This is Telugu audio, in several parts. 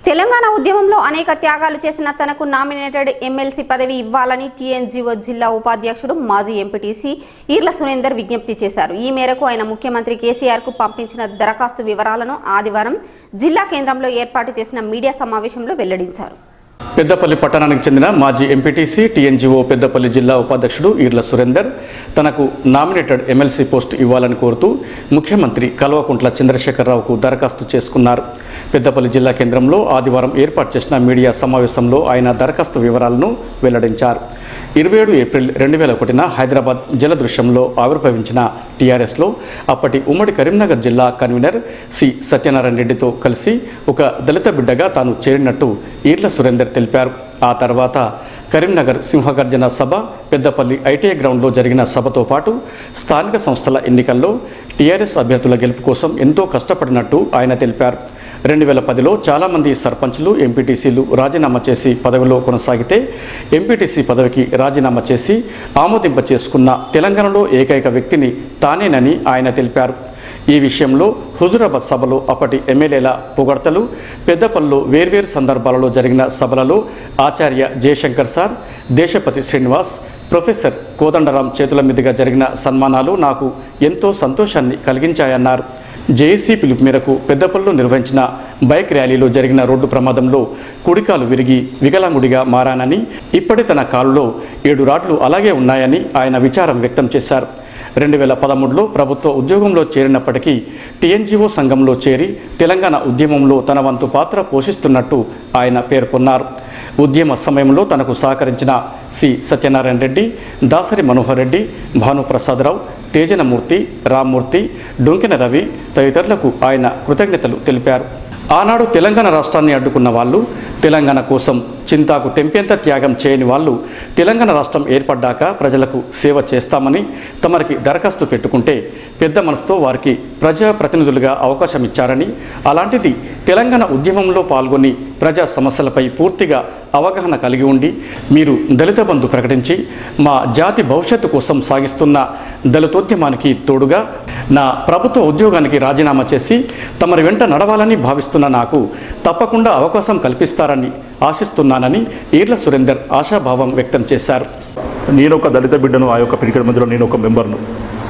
తెలంగాణ ఉద్యమంలో అనేక త్యాగాలు చేసిన తనకు నామినేటెడ్ ఎమ్మెల్సీ పదవి ఇవ్వాలని టీఎన్జీఓ జిల్లా ఉపాధ్యక్షుడు మాజీ ఎంపీటీసీ ఈర్ల సురేందర్ విజ్ఞప్తి చేశారు ఈ మేరకు ఆయన ముఖ్యమంత్రి కేసీఆర్ కు పంపించిన దరఖాస్తు వివరాలను ఆదివారం జిల్లా కేంద్రంలో ఏర్పాటు చేసిన మీడియా సమావేశంలో వెల్లడించారు పెద్దపల్లి పట్టణానికి చెందిన మాజీ ఎంపీటీసీ టీఎన్జీఓ పెద్దపల్లి జిల్లా ఉపాధ్యక్షుడు ఈర్ల సురేందర్ తనకు నామినేటెడ్ ఎమ్మెల్సీ పోస్ట్ ఇవ్వాలని కోరుతూ ముఖ్యమంత్రి కల్వకుంట్ల చంద్రశేఖరరావుకు దరఖాస్తు చేసుకున్నారు పెద్దపల్లి జిల్లా కేంద్రంలో ఆదివారం ఏర్పాటు చేసిన మీడియా సమావేశంలో ఆయన దరఖాస్తు వివరాలను వెల్లడించారు ఇరవై ఏడు ఏప్రిల్ రెండు వేల ఒకటిన హైదరాబాద్ జలదృశ్యంలో ఆవిర్భవించిన టీఆర్ఎస్లో అప్పటి ఉమ్మడి కరీంనగర్ జిల్లా కన్వీనర్ సి సత్యనారాయణ రెడ్డితో కలిసి ఒక దళిత బిడ్డగా తాను చేరినట్టు ఈర్ల సురేందర్ తెలిపారు ఆ తర్వాత కరీంనగర్ సింహగర్జన సభ పెద్దపల్లి ఐటీఐ గ్రౌండ్లో జరిగిన సభతో పాటు స్థానిక సంస్థల ఎన్నికల్లో టీఆర్ఎస్ అభ్యర్థుల గెలుపు కోసం ఎంతో కష్టపడినట్టు ఆయన తెలిపారు రెండు వేల పదిలో చాలామంది సర్పంచ్లు ఎంపీటీసీలు రాజీనామా చేసి పదవిలో కొనసాగితే ఎంపీటీసీ పదవికి రాజీనామా చేసి ఆమోదింప చేసుకున్న తెలంగాణలో ఏకైక వ్యక్తిని తానేనని ఆయన తెలిపారు ఈ విషయంలో హుజురాబాద్ సభలో అప్పటి ఎమ్మెల్యేల పొగడ్తలు పెద్దపల్లిలో వేర్వేరు సందర్భాలలో జరిగిన సభలలో ఆచార్య జయశంకర్ సార్ దేశపతి శ్రీనివాస్ ప్రొఫెసర్ కోదండరాం చేతుల మీదుగా జరిగిన సన్మానాలు నాకు ఎంతో సంతోషాన్ని కలిగించాయన్నారు జేఏసీ పిలుపు మేరకు పెద్దపల్లిలో నిర్వహించిన బైక్ ర్యాలీలో జరిగిన రోడ్డు ప్రమాదంలో కుడికాలు విరిగి వికలాంగుడిగా మారానని ఇప్పటి తన కాలులో ఏడు రాడ్లు అలాగే ఉన్నాయని ఆయన విచారం వ్యక్తం చేశారు రెండు వేల పదమూడులో ప్రభుత్వ ఉద్యోగంలో చేరినప్పటికీ టీఎన్జీఓ సంఘంలో చేరి తెలంగాణ ఉద్యమంలో తన వంతు పాత్ర పోషిస్తున్నట్టు ఆయన పేర్కొన్నారు ఉద్యమ సమయంలో తనకు సహకరించిన సి సత్యనారాయణ రెడ్డి దాసరి మనోహర్ రెడ్డి భానుప్రసాదరావు తేజనమూర్తి రామ్మూర్తి డొంకిన రవి తదితరులకు ఆయన కృతజ్ఞతలు తెలిపారు ఆనాడు తెలంగాణ రాష్ట్రాన్ని అడ్డుకున్న వాళ్ళు తెలంగాణ కోసం చింతాకు తెంపేంత త్యాగం చేయని వాళ్ళు తెలంగాణ రాష్ట్రం ఏర్పడ్డాక ప్రజలకు సేవ చేస్తామని తమరికి దరఖాస్తు పెట్టుకుంటే పెద్ద మనసుతో వారికి ప్రజాప్రతినిధులుగా అవకాశం ఇచ్చారని అలాంటిది తెలంగాణ ఉద్యమంలో పాల్గొని ప్రజా సమస్యలపై పూర్తిగా అవగాహన కలిగి ఉండి మీరు దళిత బంధు ప్రకటించి మా జాతి భవిష్యత్తు కోసం సాగిస్తున్న దళితోద్యమానికి తోడుగా నా ప్రభుత్వ ఉద్యోగానికి రాజీనామా చేసి తమరి వెంట నడవాలని భావిస్తున్న నాకు తప్పకుండా అవకాశం కల్పిస్తారని ఆశిస్తున్నానని ఈర్ల సురేందర్ ఆశాభావం వ్యక్తం చేశారు నేను ఒక దళిత బిడ్డను ఆ యొక్క పిరికెడ్ మధ్యలో నేను ఒక మెంబర్ను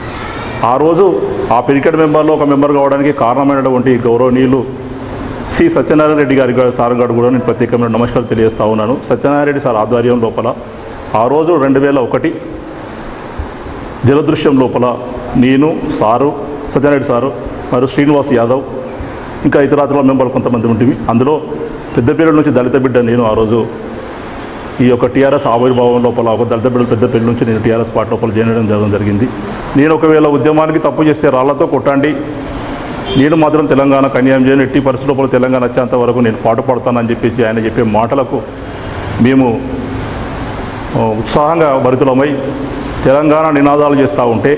ఆ రోజు ఆ పిరికెడ్ మెంబర్లో ఒక మెంబర్ కావడానికి కారణమైనటువంటి గౌరవనీయులు సి సత్యనారాయణ రెడ్డి గారి గా- సార్ గారు కూడా నేను ప్రత్యేకమైన నమస్కారం తెలియజేస్తా ఉన్నాను సత్యనారాయణ రెడ్డి సార్ ఆధ్వర్యం లోపల ఆ రోజు రెండు వేల ఒకటి జలదృశ్యం లోపల నేను సారు సత్యనారాయణ సారు మరియు శ్రీనివాస్ యాదవ్ ఇంకా ఇతరాతర మెంబర్లు కొంతమంది ఉంటుంది అందులో పెద్దపల్లి నుంచి దళిత బిడ్డ నేను ఆ రోజు ఈ యొక్క టీఆర్ఎస్ ఆవిర్భావం లోపల ఒక దళిత బిడ్డలు పెద్దపల్లి నుంచి నేను టీఆర్ఎస్ పార్టీ లోపల చేయడం జరగడం జరిగింది నేను ఒకవేళ ఉద్యమానికి తప్పు చేస్తే రాళ్లతో కొట్టండి నేను మాత్రం తెలంగాణకు అన్యాయం చేయను ఎట్టి పరిస్థితుల లోపల తెలంగాణ వచ్చేంత వరకు నేను పాటుపడతానని చెప్పేసి ఆయన చెప్పే మాటలకు మేము ఆ, ఉత్సాహంగా భరితులమై తెలంగాణ నినాదాలు చేస్తూ ఉంటే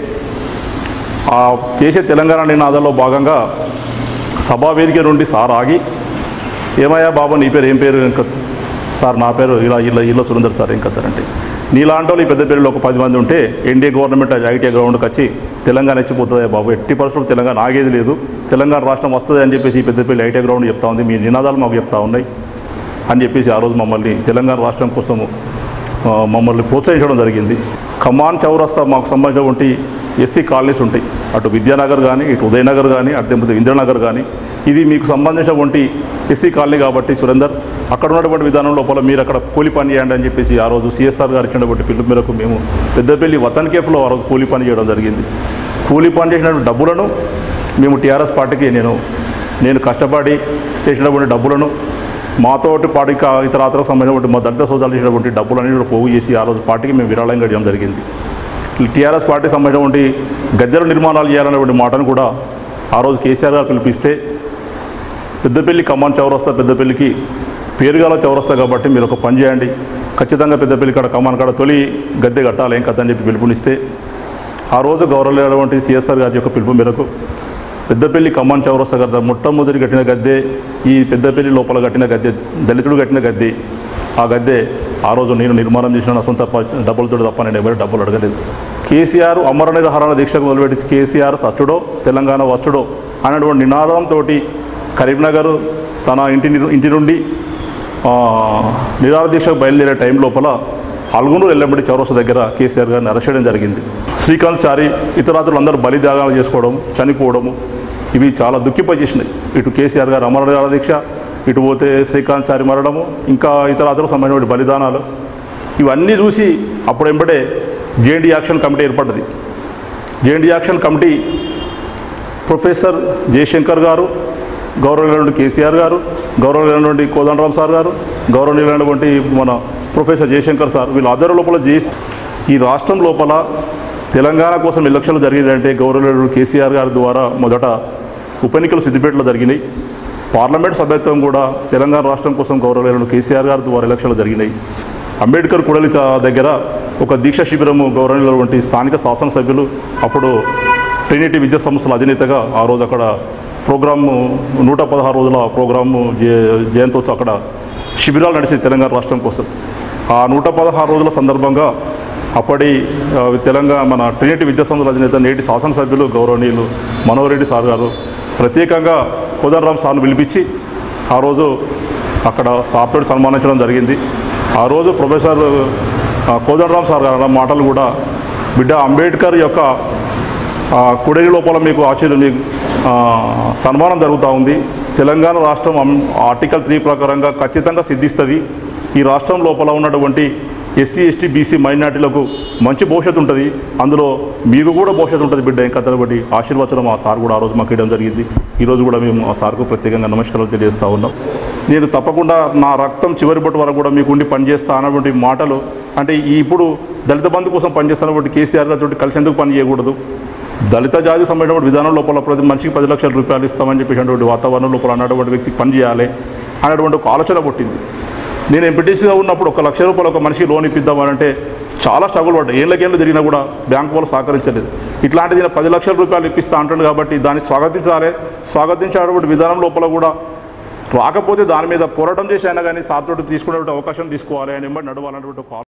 ఆ చేసే తెలంగాణ నినాదాల్లో భాగంగా సభా వేదిక నుండి సార్ ఆగి ఏమయ్యా బాబా నీ పేరు ఏం పేరు ఇంకా సార్ నా పేరు ఇలా ఇలా ఇలా సురేందర్ సార్ ఏం కత్తారంటే నీలాంటి వాళ్ళు ఈ పెద్ద పేరులో ఒక పది మంది ఉంటే ఎన్డీఏ గవర్నమెంట్ ఐటీఐ గ్రౌండ్కి వచ్చి తెలంగాణ ఇచ్చిపోతుంది బాబు ఎట్టి పరిస్థితులు తెలంగాణ ఆగేది లేదు తెలంగాణ రాష్ట్రం వస్తుంది అని చెప్పేసి ఈ పెద్దపల్లి ఐటీఐ గ్రౌండ్ చెప్తా ఉంది మీ నినాదాలు మాకు చెప్తా ఉన్నాయి అని చెప్పేసి ఆ రోజు మమ్మల్ని తెలంగాణ రాష్ట్రం కోసము ఆ, మమ్మల్ని ప్రోత్సహించడం జరిగింది ఖమ్మాన్ చౌరస్తా మాకు సంబంధించినటువంటి ఎస్సీ కాలనీస్ ఉంటాయి అటు విద్యానగర్ కానీ ఇటు ఉదయనగర్ కానీ అటు తెంపితే ఇంద్రనగర్ కానీ ఇది మీకు సంబంధించినటువంటి ఎస్సీ కాలనీ కాబట్టి సురేందర్ అక్కడ ఉన్నటువంటి విధానం లోపల మీరు అక్కడ కూలి పని చేయండి అని చెప్పేసి ఆ రోజు సిఎస్ఆర్ గారు ఇచ్చినటువంటి పిలుపు మేరకు మేము పెద్దపల్లి వతన్ కేఫ్లో ఆ రోజు కూలి పని చేయడం జరిగింది కూలి పని చేసినటువంటి డబ్బులను మేము టీఆర్ఎస్ పార్టీకి నేను నేను కష్టపడి చేసినటువంటి డబ్బులను మాతోటి పార్టీ కా- ఇతర అతరకు సంబంధించినటువంటి మా దళిత సోదరులు ఇచ్చినటువంటి డబ్బులన్నీ కూడా పోగు చేసి ఆ రోజు పార్టీకి మేము విరాళంగా ఇవ్వడం జరిగింది టీఆర్ఎస్ పార్టీ సంబంధించినటువంటి గద్దెల నిర్మాణాలు చేయాలనేటువంటి మాటను కూడా ఆ రోజు కేసీఆర్ గారు పిలిపిస్తే పెద్దపల్లి ఖమ్మం చౌరస్తా పెద్దపల్లికి పేరుగాల చౌరస్తా కాబట్టి మీరు ఒక పని చేయండి ఖచ్చితంగా పెద్దపల్లి కాడ ఖమ్మం కాడ తొలి గద్దె కట్టాలి ఏం కథ అని చెప్పి పిలుపునిస్తే ఆ రోజు గౌరవమైనటువంటి సిఎస్ఆర్ గారి యొక్క పిలుపు మేరకు పెద్దపల్లి ఖమ్మం చౌరస్తా గారి మొట్టమొదటి కట్టిన గద్దె ఈ పెద్దపల్లి లోపల కట్టిన గద్దె దళితుడు కట్టిన గద్దె ఆ గద్దె ఆ రోజు నేను నిర్మాణం చేసిన నా సొంత ప- డబ్బులతో తప్ప నేను ఎవరు డబ్బులు అడగలేదు కేసీఆర్ అమర నిరహరణ దీక్షకు మొదలుపెట్టి కేసీఆర్ సచ్చుడో తెలంగాణ వచ్చుడో అనేటువంటి నినాదంతో కరీంనగర్ తన ఇంటి ని- ఇంటి నుండి ఆ, నిరాదీక్షకు బయలుదేరే టైం లోపల అల్గునూరు ఎల్లబడి చౌరస్తా దగ్గర కేసీఆర్ గారిని అరెస్ట్ చేయడం జరిగింది శ్రీకాంత్ చారి ఇతరాతులు అందరూ బలిత్యాగాలు చేసుకోవడం చనిపోవడము ఇవి చాలా దుఃఖింపజేసినాయి ఇటు కేసీఆర్ గారు అమర నిరాదీక్ష ఇటు పోతే శ్రీకాంత్ చారి మరణము ఇంకా ఇతరాతులకు సంబంధించిన బలిదానాలు ఇవన్నీ చూసి అప్పుడు వెంబడే జేఎన్డీ యాక్షన్ కమిటీ ఏర్పడ్డది JND action committee professor Jayashankar garu గౌరవనీయులైనటువంటి కేసీఆర్ గారు గౌరవనీయులైనటువంటి కోదండరామ్ సార్ గారు గౌరవనీయులైనటువంటి మన ప్రొఫెసర్ జయశంకర్ సార్ వీళ్ళ ఆధ్వర్యం లోపల చేసి ఈ రాష్ట్రం లోపల తెలంగాణ కోసం ఎలక్షన్లు జరిగినాయంటే గౌరవనీయుడు కేసీఆర్ గారి ద్వారా మొదట ఉప ఎన్నికలు సిద్దిపేటలో జరిగినాయి పార్లమెంట్ సభ్యత్వం కూడా తెలంగాణ రాష్ట్రం కోసం గౌరవనీయుడు కేసీఆర్ గారి ద్వారా ఎలక్షన్లు జరిగినాయి అంబేద్కర్ కుడలి చ- దగ్గర ఒక దీక్ష శిబిరము గౌరవనీయులటువంటి స్థానిక శాసనసభ్యులు అప్పుడు ట్రినిటీ విద్యా సంస్థల అధినేతగా ఆ రోజు అక్కడ ప్రోగ్రాము నూట పదహారు రోజుల ప్రోగ్రాము జయ జయంతోత్సవం అక్కడ శిబిరాలు నడిచేది తెలంగాణ రాష్ట్రం కోసం ఆ నూట పదహారు రోజుల సందర్భంగా అప్పటి ఆ, తెలంగాణ మన ట్రినిటీ విద్యా సంస్థల అధినేత నేటి శాసనసభ్యులు గౌరవనీయులు మనోహర్ రెడ్డి సార్ గారు ప్రత్యేకంగా కోదండరామ్ సార్ను పిలిపించి ఆ రోజు అక్కడ సార్తోటి సన్మానించడం జరిగింది ఆ రోజు ప్రొఫెసర్ ఆ, కోదండరామ్ సార్ గారు అన్న మాటలు కూడా బిడ్డ అంబేద్కర్ యొక్క ఆ, కుడలి లోపల మీకు ఆశ్చర్యం మీకు ఆ, సన్మానం జరుగుతూ ఉంది తెలంగాణ రాష్ట్రం అం- ఆర్టికల్ త్రీ ప్రకారంగా ఖచ్చితంగా సిద్ధిస్తుంది ఈ రాష్ట్రం లోపల ఉన్నటువంటి ఎస్సీ ఎస్టీ బీసీ మైనార్టీలకు మంచి భవిష్యత్తు ఉంటుంది అందులో మీకు కూడా భవిష్యత్తు ఉంటుంది బిడ్డ ఇంకా బట్టి ఆశీర్వచనం ఆ సార్ కూడా ఆ రోజు మాకు ఇవ్వడం జరిగింది ఈరోజు కూడా మేము ఆ సార్కు ప్రత్యేకంగా నమస్కారాలు తెలియజేస్తూ ఉన్నాం నేను తప్పకుండా నా రక్తం చివరి బొట్టు వరకు కూడా మీకు ఉండి పనిచేస్తా అన్నటువంటి మాటలు అంటే ఈ ఇప్పుడు దళిత బంధు కోసం పనిచేస్తున్నటువంటి కేసీఆర్ గారితో కలిసి ఎందుకు పని చేయకూడదు దళిత జాతి సంబంధించిన విధానం లోపల ప్రతి మనిషికి పది లక్షల రూపాయలు ఇస్తామని చెప్పేటువంటి వాతావరణం లోపల అన్నటువంటి వ్యక్తికి పని చేయాలి అనేటువంటి ఒక ఆలోచన పుట్టింది నేను ఎంపీటీసీగా ఉన్నప్పుడు ఒక లక్ష రూపాయలు ఒక మనిషికి లోన్ ఇప్పిద్దామనంటే చాలా స్ట్రగుల్ పడ్డా ఏళ్ళకేళ్ళు తిరిగినా కూడా బ్యాంకు వాళ్ళు సహకరించలేదు ఇట్లాంటిది నేను పది లక్షల రూపాయలు ఇప్పిస్తా అంటాడు కాబట్టి దాన్ని స్వాగతించాలి స్వాగతించేటువంటి విధానం లోపల కూడా రాకపోతే దాని మీద పోరాటం చేసి అయినా కానీ సార్తోటి తీసుకునే అవకాశం తీసుకోవాలి అని నడవాలన్నటువంటి ఒక